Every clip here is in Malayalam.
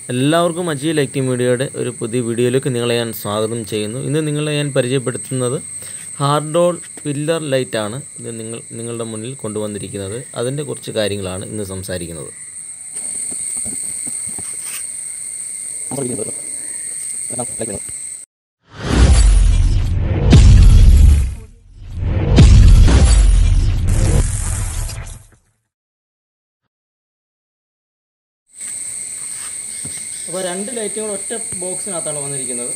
എല്ലാവർക്കും അജി ലൈറ്റിംഗ് മീഡിയയുടെ ഒരു പുതിയ വീഡിയോയിലേക്ക് നിങ്ങളെ ഞാൻ സ്വാഗതം ചെയ്യുന്നു ഇന്ന് നിങ്ങളെ ഞാൻ പരിചയപ്പെടുത്തുന്നത് ഹാർഡോൾ പില്ലർ ലൈറ്റാണ് ഇത് നിങ്ങൾ നിങ്ങളുടെ മുന്നിൽ കൊണ്ടുവന്നിരിക്കുന്നത് അതിൻ്റെ കുറച്ച് കാര്യങ്ങളാണ് ഇന്ന് സംസാരിക്കുന്നത് അപ്പോൾ രണ്ട് ലൈറ്റുകൾ ഒറ്റ ബോക്സിനകത്താണ് വന്നിരിക്കുന്നത്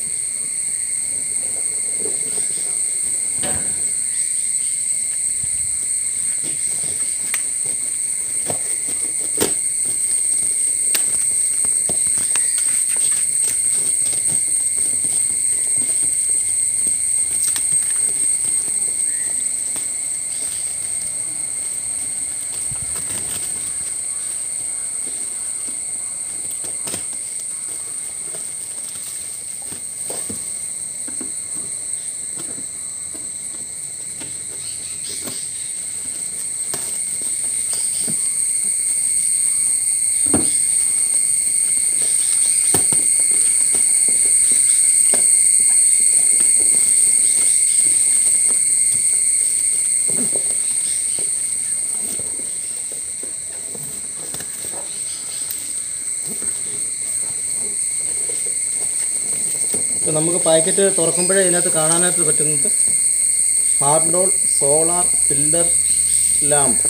ഇപ്പോൾ നമുക്ക് പാക്കറ്റ് തുറക്കുമ്പോഴേ ഇതിനകത്ത് കാണാനായിട്ട് പറ്റുന്നത് Hardoll solar pillar lamp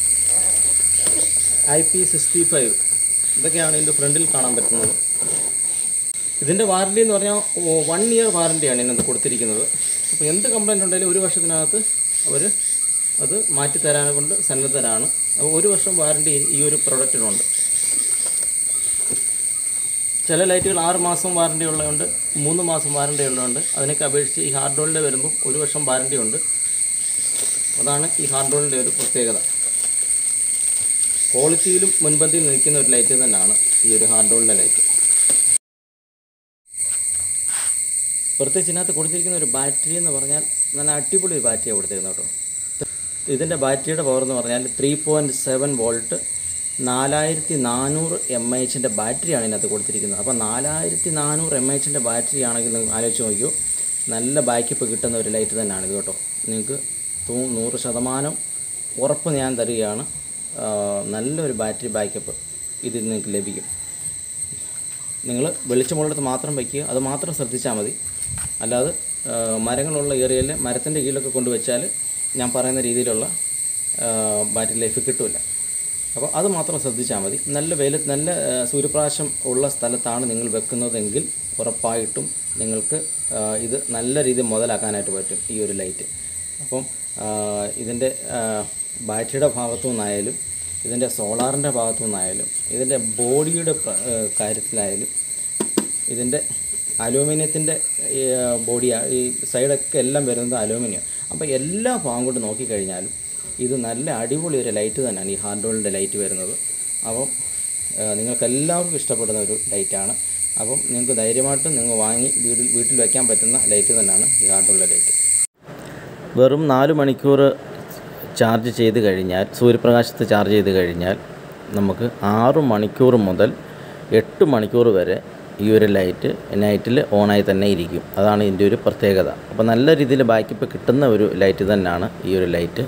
I P sixty five ഇതൊക്കെയാണ് ഇതിൻ്റെ ഫ്രണ്ടിൽ കാണാൻ പറ്റുന്നത് ഇതിൻ്റെ വാറണ്ടി എന്ന് പറഞ്ഞാൽ വൺ ഇയർ വാറണ്ടിയാണ് ഇതിനകത്ത് കൊടുത്തിരിക്കുന്നത് അപ്പോൾ എന്ത് കംപ്ലൈൻറ്റ് ഉണ്ടെങ്കിലും ഒരു വർഷത്തിനകത്ത് അവർ അത് മാറ്റിത്തരാനെ കൊണ്ട് സന്നദ്ധരാണ് അപ്പോൾ ഒരു വർഷം വാറണ്ടി ഈ ഒരു പ്രൊഡക്റ്റിനുണ്ട് ചില ലൈറ്റുകൾ ആറ് മാസം വാറണ്ടി ഉള്ളതുണ്ട് മൂന്ന് മാസം വാറണ്ടി ഉള്ളതുണ്ട് അതിനൊക്കെ അപേക്ഷിച്ച് ഈ ഹാർഡോളിൻ്റെ വരുമ്പോൾ ഒരു വർഷം വാറണ്ടി ഉണ്ട് അതാണ് ഈ ഹാർഡോളിൻ്റെ ഒരു പ്രത്യേകത ക്വാളിറ്റിയിലും മുൻപന്തിയിൽ നിൽക്കുന്ന ഒരു ലൈറ്റ് തന്നെയാണ് ഈ ഒരു ഹാർഡോളിൻ്റെ ലൈറ്റ് പ്രത്യേകിച്ച് ഇതിനകത്ത് കൊടുത്തിരിക്കുന്ന ഒരു ബാറ്ററി എന്ന് പറഞ്ഞാൽ നല്ല അടിപൊളി ഒരു ബാറ്ററിയാണ് കൊടുത്തിരുന്നത് കേട്ടോ ഇതിൻ്റെ ബാറ്ററിയുടെ പവർ എന്ന് പറഞ്ഞാൽ ത്രീ പോയിൻറ്റ് സെവൻ വോൾട്ട് നാലായിരത്തി നാനൂറ് എം എച്ചിൻ്റെ ബാറ്ററിയാണ് ഇതിനകത്ത് കൊടുത്തിരിക്കുന്നത് അപ്പോൾ നാലായിരത്തി നാനൂറ് എം എച്ചിൻ്റെ ബാറ്ററി ആണെങ്കിൽ നിങ്ങൾ ആലോചിച്ച് നോക്കിയോ നല്ല ബാക്കപ്പ് കിട്ടുന്ന ഒരു ലൈറ്റ് തന്നെയാണ് ഇത് കേട്ടോ നിങ്ങൾക്ക് തൂ നൂറ് ശതമാനം ഉറപ്പ് ഞാൻ തരികയാണ് ആ, നല്ലൊരു ബാറ്ററി ബാക്കപ്പ് ഇതിൽ നിങ്ങൾക്ക് ലഭിക്കും നിങ്ങൾ വെളിച്ചമുള്ളിടത്ത് മാത്രം വയ്ക്കുക അത് മാത്രം ശ്രദ്ധിച്ചാൽ മതി അല്ലാതെ ആ, മരങ്ങളുള്ള ഏരിയയിൽ മരത്തിൻ്റെ കീഴിലൊക്കെ കൊണ്ടുവച്ചാൽ ഞാൻ പറയുന്ന രീതിയിലുള്ള ബാറ്ററി ലൈഫ് കിട്ടില്ല അപ്പോൾ അത് മാത്രം ശ്രദ്ധിച്ചാൽ മതി നല്ല വെയിൽ നല്ല ആ, സൂര്യപ്രകാശം ഉള്ള സ്ഥലത്താണ് നിങ്ങൾ വെക്കുന്നതെങ്കിൽ ഉറപ്പായിട്ടും നിങ്ങൾക്ക് ആ, ഇത് നല്ല രീതിയിൽ മുതലാക്കാനായിട്ട് പറ്റും ഈ ഒരു ലൈറ്റ് അപ്പം ആ, ഇതിൻ്റെ ആ, ബാറ്ററിയുടെ ഭാഗത്തു നിന്നായാലും ഇതിൻ്റെ സോളാറിൻ്റെ ഭാഗത്തു നിന്നായാലും ഇതിൻ്റെ ബോഡിയുടെ പ്ര- ആ, കാര്യത്തിലായാലും ഇതിൻ്റെ അലൂമിനിയത്തിൻ്റെ ബോഡി ഈ സൈഡൊക്കെ എല്ലാം വരുന്നത് അലൂമിനിയം അപ്പോൾ എല്ലാ ഭാഗം കൊണ്ട് നോക്കിക്കഴിഞ്ഞാലും ഇത് നല്ല അടിപൊളി ഒരു ലൈറ്റ് തന്നെയാണ് ഈ ഹാർഡോളിൻ്റെ ലൈറ്റ് വരുന്നത് അപ്പം ആ, നിങ്ങൾക്ക് എല്ലാവർക്കും ഇഷ്ടപ്പെടുന്ന ഒരു ലൈറ്റാണ് അപ്പം നിങ്ങൾക്ക് ധൈര്യമായിട്ട് നിങ്ങൾ വാങ്ങി വീട്ടിൽ വീട്ടിൽ വയ്ക്കാൻ പറ്റുന്ന ലൈറ്റ് തന്നെയാണ് ഈ ഹാർഡോളിൻ്റെ ലൈറ്റ് വെറും നാല് മണിക്കൂർ ചാർജ് ചെയ്ത് കഴിഞ്ഞാൽ സൂര്യപ്രകാശത്ത് ചാർജ് ചെയ്ത് കഴിഞ്ഞാൽ നമുക്ക് ആറ് മണിക്കൂർ മുതൽ എട്ട് മണിക്കൂർ വരെ ഈ ഒരു ലൈറ്റ് നൈറ്റിൽ ഓണായി തന്നെ ഇരിക്കും അതാണ് ഇതിൻ്റെ ഒരു പ്രത്യേകത അപ്പോൾ നല്ല രീതിയിൽ ബാക്കപ്പ് കിട്ടുന്ന ഒരു ലൈറ്റ് തന്നെയാണ് ഈ ഒരു ലൈറ്റ്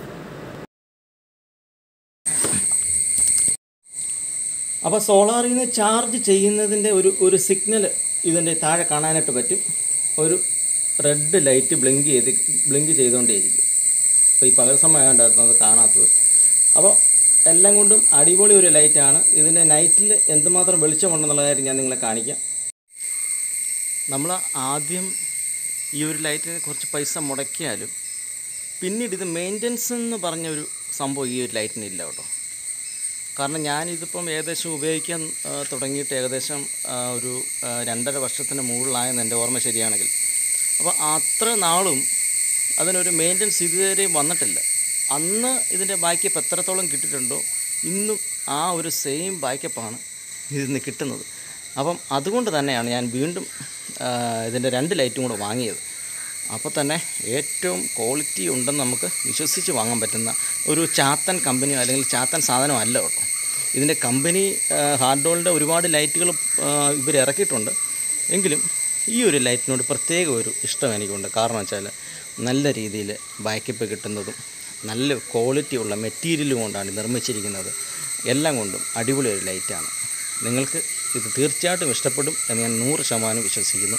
അപ്പോൾ സോളാറിൽ നിന്ന് ചാർജ് ചെയ്യുന്നതിൻ്റെ ഒരു ഒരു സിഗ്നൽ ഇതിൻ്റെ താഴെ കാണാനായിട്ട് പറ്റും ഒരു റെഡ് ലൈറ്റ് ബ്ലിങ്ക് ചെയ്ത് ബ്ലിങ്ക് ചെയ്തുകൊണ്ടേയിരിക്കും അപ്പോൾ ഈ പകൽ സമയമായിട്ടായിരുന്നു അത് കാണാത്തത് അപ്പോൾ എല്ലാം കൊണ്ടും അടിപൊളി ഒരു ലൈറ്റാണ് ഇതിൻ്റെ നൈറ്റിൽ എന്തുമാത്രം വെളിച്ചമുണ്ടെന്നുള്ള കാര്യം ഞാൻ നിങ്ങളെ കാണിക്കാം നമ്മൾ ആദ്യം ഈ ഒരു ലൈറ്റിന് കുറച്ച് പൈസ മുടക്കിയാലും പിന്നീട് ഇത് മെയിൻ്റനൻസ് എന്ന് പറഞ്ഞ ഒരു സംഭവം ഈ ഒരു ലൈറ്റിന് ഇല്ല കേട്ടോ കാരണം ഞാനിതിപ്പം ഏകദേശം ഉപയോഗിക്കാൻ ആ, തുടങ്ങിയിട്ട് ഏകദേശം ആ, ഒരു ആ, രണ്ടര വർഷത്തിന് മുകളിലായെന്ന് എൻ്റെ ഓർമ്മ ശരിയാണെങ്കിൽ അപ്പോൾ അത്ര നാളും അതിനൊരു മെയിൻ്റനൻസ് ഇതുവരെ വന്നിട്ടില്ല അന്ന് ഇതിൻ്റെ ബാക്കപ്പ് എത്രത്തോളം കിട്ടിയിട്ടുണ്ടോ ഇന്നും ആ ഒരു സെയിം ബാക്കപ്പാണ് ഇതിന് കിട്ടുന്നത് അപ്പം അതുകൊണ്ട് തന്നെയാണ് ഞാൻ വീണ്ടും ആ, ഇതിൻ്റെ രണ്ട് ലൈറ്റും കൂടെ വാങ്ങിയത് അപ്പോൾ തന്നെ ഏറ്റവും ക്വാളിറ്റി ഉണ്ടെന്ന് നമുക്ക് വിശ്വസിച്ച് വാങ്ങാൻ പറ്റുന്ന ഒരു ചാത്തൻ കമ്പനിയോ അല്ലെങ്കിൽ ചാത്തൻ സാധനമോ അല്ല കേട്ടോ ഇതിൻ്റെ കമ്പനി ഹാർഡോളിൻ്റെ ഒരുപാട് ലൈറ്റുകൾ ഇവർ ഇറക്കിയിട്ടുണ്ട് എങ്കിലും ഈ ഒരു ലൈറ്റിനോട് പ്രത്യേക ഒരു ഇഷ്ടം എനിക്കുണ്ട് കാരണം വെച്ചാൽ നല്ല രീതിയിൽ ബാക്കപ്പ് കിട്ടുന്നതും നല്ല ക്വാളിറ്റി ഉള്ള മെറ്റീരിയൽ കൊണ്ടാണ് നിർമ്മിച്ചിരിക്കുന്നത് എല്ലാം കൊണ്ടും അടിപൊളി ഒരു ലൈറ്റാണ് നിങ്ങൾക്ക് ഇത് തീർച്ചയായിട്ടും ഇഷ്ടപ്പെടും എന്ന് ഞാൻ നൂറ് ശതമാനം വിശ്വസിക്കുന്നു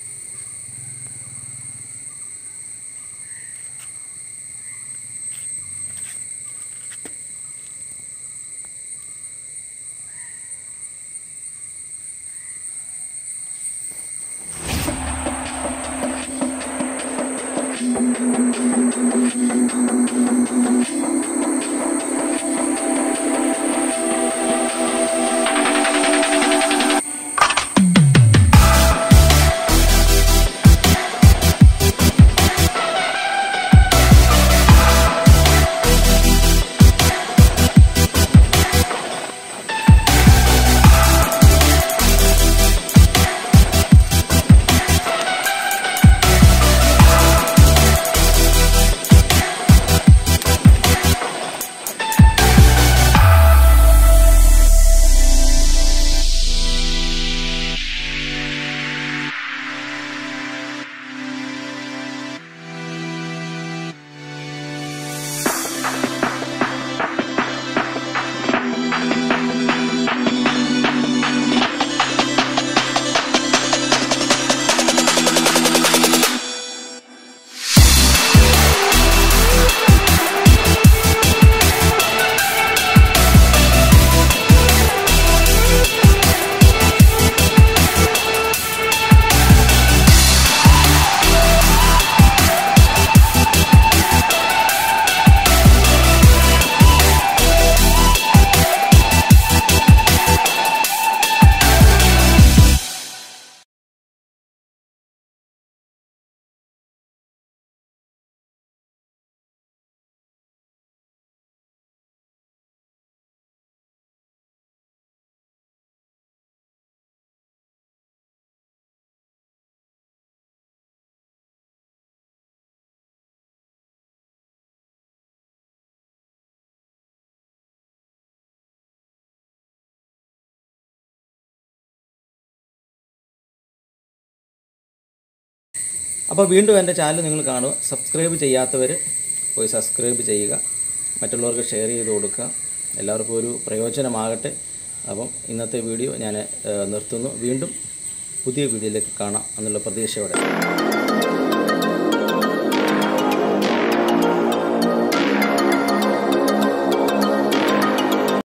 അപ്പോൾ വീണ്ടും എൻ്റെ ചാനൽ നിങ്ങൾ കാണുക സബ്സ്ക്രൈബ് ചെയ്യാത്തവർ പോയി സബ്സ്ക്രൈബ് ചെയ്യുക മറ്റുള്ളവർക്ക് ഷെയർ ചെയ്ത് കൊടുക്കുക എല്ലാവർക്കും ഒരു പ്രയോജനമാകട്ടെ അപ്പം ഇന്നത്തെ വീഡിയോ ഞാൻ ഏഹ്, നിർത്തുന്നു വീണ്ടും പുതിയ വീഡിയോയിലേക്ക് കാണാം എന്നുള്ള പ്രതീക്ഷയോടെ